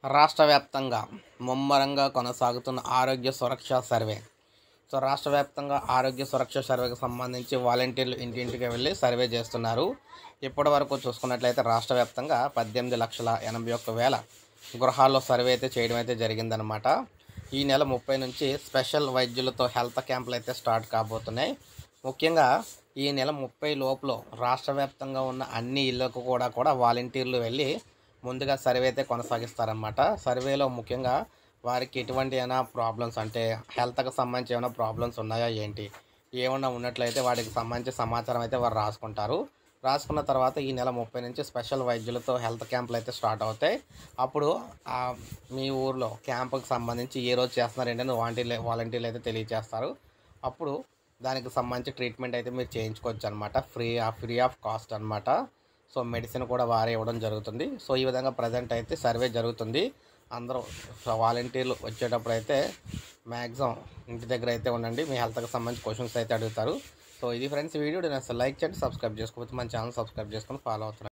రాష్ట్ర వ్యాప్తంగా ముమ్మరంగా కొనసాగుతున్న ఆరోగ్య సురక్ష సర్వే సో రాష్ట్ర వ్యాప్తంగా ఆరోగ్య సురక్ష సర్వేకి సంబంధించి వాలంటీర్లు ఇంటింటికి వెళ్ళి సర్వే చేస్తున్నారు ఇప్పటి వరకు చూసుకున్నట్లయితే రాష్ట్ర వ్యాప్తంగా పద్దెనిమిది లక్షల ఎనభై ఒక్క వేల గృహాల్లో సర్వే అయితే చేయడం అయితే జరిగిందనమాట ఈ నెల ముప్పై నుంచి స్పెషల్ వైద్యులతో హెల్త్ క్యాంపులు అయితే స్టార్ట్ కాబోతున్నాయి ముఖ్యంగా ఈ నెల ముప్పై లోపల రాష్ట్ర వ్యాప్తంగా ఉన్న అన్ని ఇళ్లకు కూడా కూడా వాలంటీర్లు వెళ్ళి ముందుగా సర్వే అయితే కొనసాగిస్తారన్నమాట సర్వేలో ముఖ్యంగా వారికి ఎటువంటి అయినా ప్రాబ్లమ్స్ అంటే హెల్త్కి సంబంధించి ఏమైనా ప్రాబ్లమ్స్ ఉన్నాయా ఏంటి ఏమన్నా ఉన్నట్లయితే వాటికి సంబంధించి సమాచారం అయితే వారు రాసుకుంటారు రాసుకున్న తర్వాత ఈ నెల ముప్పై నుంచి స్పెషల్ వైద్యులతో హెల్త్ క్యాంపులు అయితే స్టార్ట్ అవుతాయి అప్పుడు ఆ మీ ఊర్లో క్యాంపుకి సంబంధించి ఏ రోజు చేస్తున్నారు ఏంటని వాలంటీర్లు వాలంటీర్లు అయితే తెలియజేస్తారు అప్పుడు దానికి సంబంధించి ట్రీట్మెంట్ అయితే మీరు చేయించుకోవచ్చు అనమాట ఫ్రీ ఫ్రీ ఆఫ్ కాస్ట్ అనమాట సో మెడిసిన్ కూడా వారే ఇవ్వడం జరుగుతుంది సో ఈ విధంగా ప్రజెంట్ అయితే సర్వే జరుగుతుంది అందరూ వాలంటీర్లు వచ్చేటప్పుడు అయితే మ్యాక్సిమం ఇంటి దగ్గర అయితే ఉండండి మీ హెల్త్కి సంబంధించి క్వశ్చన్స్ అయితే అడుగుతారు సో ఇది ఫ్రెండ్స్ వీడియో నేను అసలు లైక్ చేయండి సబ్స్క్రైబ్ చేసుకోవచ్చు మన ఛానల్ సబ్స్క్రైబ్ చేసుకొని ఫాలో అవుతున్నాను